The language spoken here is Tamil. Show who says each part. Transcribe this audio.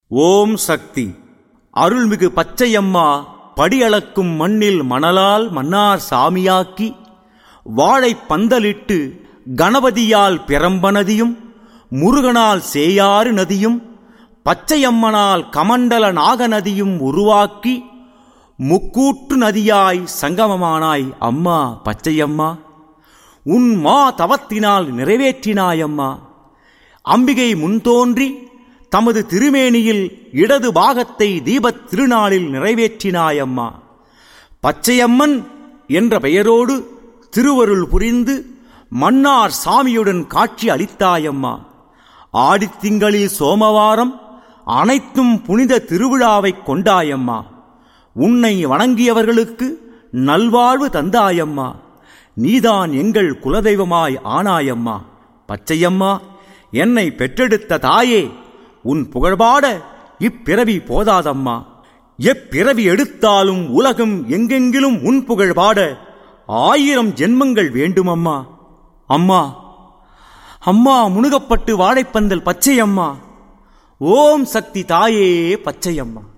Speaker 1: ஓம் சக்தி அருள்மிகு பச்சையம்மா படியளக்கும் மண்ணில் மணலால் மன்னார் சாமியாக்கி வாழைப் பந்தலிட்டு கணபதியால் பிரம்ப நதியும் முருகனால் சேயாறு நதியும் பச்சையம்மனால் கமண்டல நாக நதியும் உருவாக்கி முக்கூற்று நதியாய் சங்கமமானாய் அம்மா பச்சையம்மா உன் மா தவத்தினால் நிறைவேற்றினாயம்மா அம்பிகை முன்தோன்றி தமது திருமேனியில் இடது பாகத்தை தீபத் திருநாளில் நிறைவேற்றினாயம்மா பச்சையம்மன் என்ற பெயரோடு திருவருள் புரிந்து மன்னார் சாமியுடன் காட்சி அளித்தாயம்மா ஆடித்திங்களில் சோமவாரம் அனைத்தும் புனித திருவிழாவைக் கொண்டாயம்மா உன்னை வணங்கியவர்களுக்கு நல்வாழ்வு தந்தாயம்மா நீதான் எங்கள் குலதெய்வமாய் ஆனாயம்மா பச்சையம்மா என்னை பெற்றெடுத்த தாயே உன் புகழ்பாட இப்பிறவி போதாதம்மா எப்பிறவி எடுத்தாலும் உலகம் எங்கெங்கிலும் உன் புகழ் பாட ஆயிரம் ஜென்மங்கள் வேண்டுமம்மா அம்மா அம்மா முனுகப்பட்டு வாழைப்பந்தல் பச்சையம்மா ஓம் சக்தி தாயே பச்சையம்மா